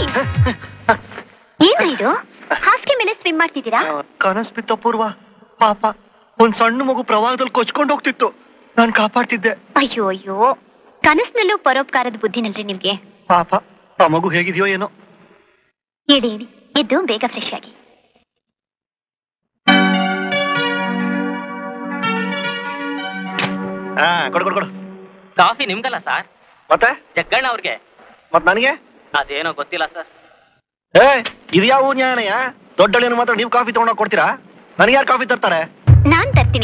ಏನು ಇದು ಹಾಸಿಗೆ ಮೇಲೆ ಸ್ವಿಮ್ ಮಾಡ್ತಿದ್ದೀರಾ ಕನಸ್ ಬಿತ್ತ ಪೂರ್ವ ಪಾಪ ಒಂದ್ ಸಣ್ಣ ಮಗು ಪ್ರವಾಹದಲ್ಲಿ ಕೊಚ್ಕೊಂಡು ಹೋಗ್ತಿತ್ತು ನಾನ್ ಕಾಪಾಡ್ತಿದ್ದೆ ಅಯ್ಯೋ ಅಯ್ಯೋ ಕನಸಿನಲ್ಲೂ ಪರೋಪಕಾರದ ಬುದ್ಧಿನಲ್ರಿ ನಿಮ್ಗೆ ಪಾಪ ಆ ಮಗು ಹೇಗಿದೆಯೋ ಏನೋ ಹೇಳಿ ಹೇಳಿ ಎದ್ದು ಬೇಗ ಫ್ರೆಶ್ ಆಗಿ ಹಾ ಕೊಡು ಕೊಡು ಕೊಡು ಕಾಫಿ ನಿಮ್ಗಲ್ಲ ಸರ್ ಮತ್ತೆ ಜಗ್ಗಣ್ಣ ಅವ್ರಿಗೆ ಮತ್ ನನಗೆ ಅದೇನೋ ಗೊತ್ತಿಲ್ಲ ಸರ್ ಏ ಇದು ಯಾವ ನ್ಯಾಯನಯ್ಯ ದೊಡ್ಡಳಿಯನ್ನು ಮಾತ್ರ ನೀವು ಕಾಫಿ ತಗೊಂಡೋಗಿ ಕೊಡ್ತೀರಾ ನನಗೆ ಯಾರು ಕಾಫಿ ತರ್ತಾರೆ ನಾನ್ ತರ್ತೀನಿ